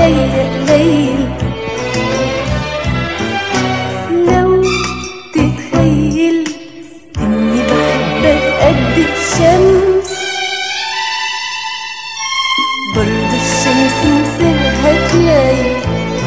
عليا قليل لو تتخيل اني بحبك قد الشمس برضه الشمس مسرها تلاقي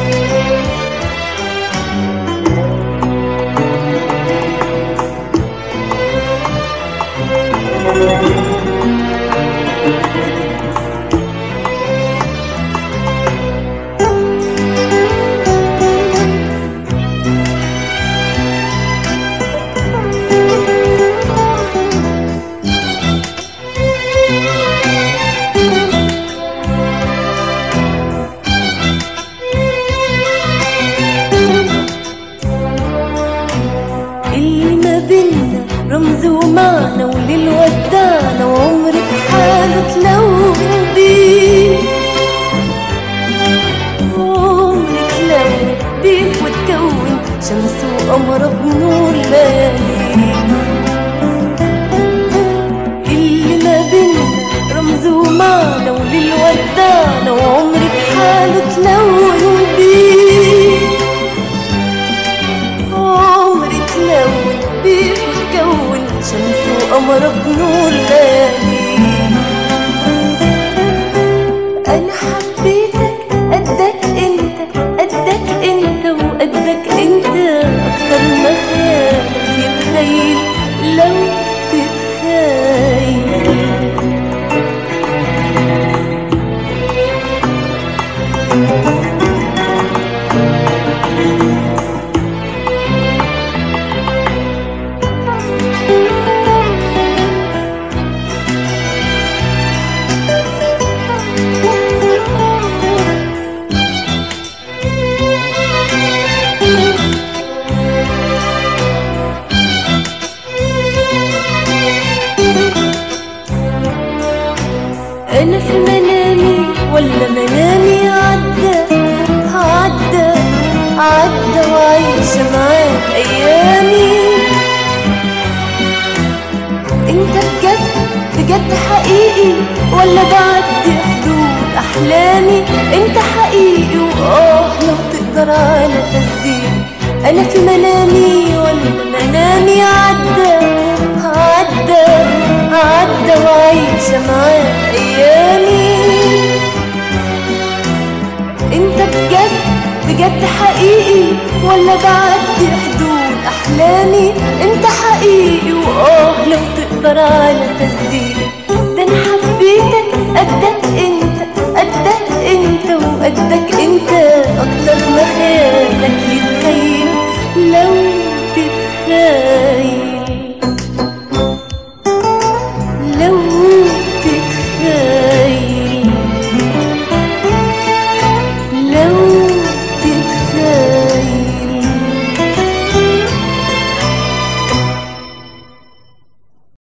اللي ما بينا رمز ومعنى وليل ودانا وعمر في حاله تلون بيه عمر تلون بيه وتكون شمس وقمر بنور ليالي اللي ما بينا رمز ومعنى وليل ودانا وعمر في حاله تلون بيه عمري تلون بيه وتكون شمس وقمر بنور ليالي انا حبيتك قدك انت قدك انت وقدك انت اكتر ما خيالك يتخيل لو تتخيل انا في منامي ولا منامي عدى عدى عدى وعايشة معاك ايامي انت بجد بجد حقيقي ولا بعدي حدود احلامي انت حقيقي واه لو تقدر على تصديق انا في منامي ولا منامي عدى عدى عدى وعايشة معاك ايامي انت بجد بجد حقيقي ولا بعدي حدود احلامي انت حقيقي واه لو تقدر على تصديق ده انا حبيتك قدك انت قدك